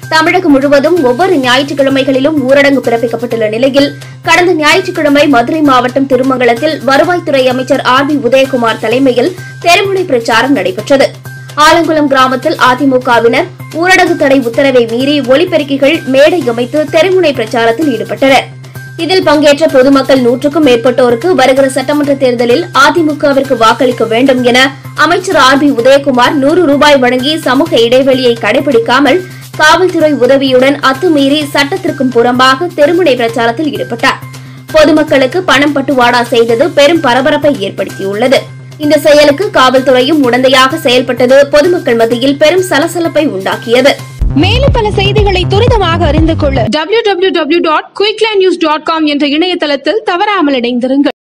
தமிழகம் முழுவதும் ஒவ்வொரு ஞாயிற்றுக்கிழமைகளிலும் ஊரடங்கு பிறப்பிக்கப்பட்டுள்ள நிலையில் கடந்த ஞாயிற்றுக்கிழமை மதுரை மாவட்டம் திருமங்கலத்தில் வருவாய்த்துறை அமைச்சர் ஆர் பி உதயகுமார் தலைமையில் தெருமுனை பிரச்சாரம் நடைபெற்றது ஆலங்குளம் கிராமத்தில் அதிமுகவினர் ஊரடங்கு தடை உத்தரவை மீறி ஒலிபெருக்கிகள் மேடை அமைத்து தெருமுனை பிரச்சாரத்தில் ஈடுபட்டனர் இதில் பங்கேற்ற பொதுமக்கள் நூற்றுக்கும் மேற்பட்டோருக்கு வருகிற சட்டமன்ற தேர்தலில் அதிமுகவிற்கு வாக்களிக்க வேண்டும் என அமைச்சர் ஆர் பி உதயகுமார் நூறு ரூபாய் வழங்கி சமூக இடைவெளியை கடைபிடிக்காமல் காவல்துறை உதவியுடன் அத்துமீறி சட்டத்திற்கும் புறம்பாக தெருமுனை பிரச்சாரத்தில் ஈடுபட்டார் பொதுமக்களுக்கு பணம் பட்டுவாடா செய்தது பெரும் பரபரப்பை ஏற்படுத்தியுள்ளது இந்த செயலுக்கு காவல்துறையும் உடந்தையாக செயல்பட்டது பொதுமக்கள் மத்தியில் பெரும் சலசலப்பை உண்டாக்கியது மேலும் பல செய்திகளை துரிதமாக அறிந்து கொள்ள www.quicklindnews.com என்ற இணையதளத்தில் தவறாமல் இணைந்திருங்கள்